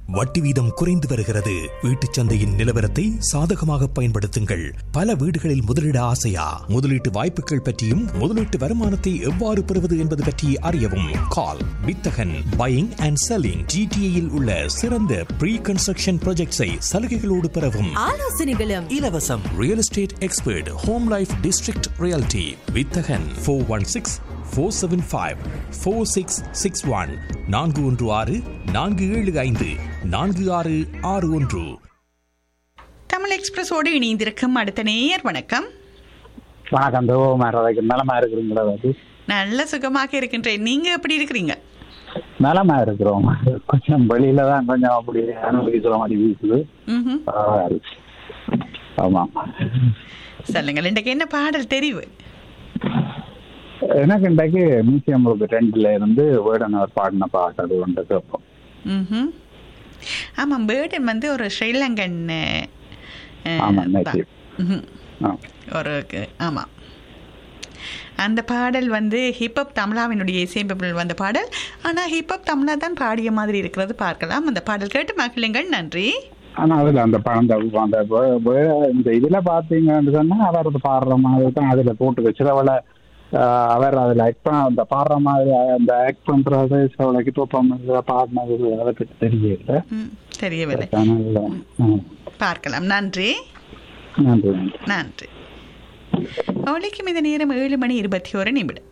வட்டி வீதம் குறைந்து வருகிறது வீட்டுச் சந்தையின் நிலவரத்தை சாதகமாக பயன்படுத்துங்கள் பல வீடுகளில் முதலீட ஆசையா முதலீட்டு வாய்ப்புகள் பற்றியும் முதலீட்டு வருமானத்தை எவ்வாறு பெறுவது என்பது பற்றி அறியவும் கால் வித்தகன் பையிங் அண்ட் செல்லிங் ஜிடிஏயில் உள்ள சிறந்த ப்ரீ கன்ஸ்ட்ரக்ஷன் ப்ராஜெக்ட்ஸை சலுகைகளோடு பெறவும் ஆலோசனைகளும் இலவசம் real estate expert home life district reality வித்தகன் four one six four seven five four six six one நான்கு ஒன்று ஆறு நான்கு ஏழு ஐந்து நான்கு ஆறு ஆறு ஒன்று தமிழ் எக்ஸ்பிரஸோடு இணைந்திருக்கும் அடுத்த நேயர் வணக்கம் வணக்கம் தோமாறதுக்கு நலமா இருக்கிறீங்களா அது நல்ல சுகமாக இருக்கின்றேன் நீங்க எப்படி இருக்கிறீங்க நலமா இருக்கிறோம் கொஞ்சம் வெளியில தான் கொஞ்சம் அப்படி அனுபவிக்கிற மாதிரி வீசுது ம்ஹும். பரவாயில்ல. ஆமா சொல்லுங்கள் இன்றைக்கு என்ன பாடல் தெரிவு எனக்கு இன்றைக்கு மியூசியம் ரெண்டுல இருந்து வேடனவர் பாடின பாட்டு அது ஒன்று கேட்போம் ம்ஹும். ஆமாம் பேர்டன் வந்து ஒரு ஸ்ரீலங்கன் அஹ், ஆமா, தான். native. ம்ஹும். ஆ. ஒரு க- ஆமாம் அந்த பாடல் வந்து ஹிப்ஹப் தமிழாவினுடைய இசையமைப்பில் வந்த பாடல் ஆனால் ஹிப்ஹப் தமிழா தான் பாடிய மாதிரி இருக்கிறது பார்க்கலாம் அந்த பாடல் கேட்டு மகிழுங்கள் நன்றி ஆனா அதுல அந்த ப- அந்த அந்த வே- வே- இந்த இதுல பாத்தீங்கன்னு சொன்னா அவர் அது பாடுற மாதிரி தான் அதுல போட்டு வச்சிருவள அவர் அதுல ஆக்ட் பண்ண அந்த பாடுற மாதிரி அந்த ஆக்ட் பண்றது சிலவளைக்கு தூப்பம் பாடினது அதை பற்றி தெரியல ம், தெரியவில்லை அதனால, ம். பார்க்கலாம் நன்றி நன்றி நன்றி நன்றி ஒலிக்கும் இந்த நேரம் ஏழு மணி இருபத்தி ஒரு நிமிடம்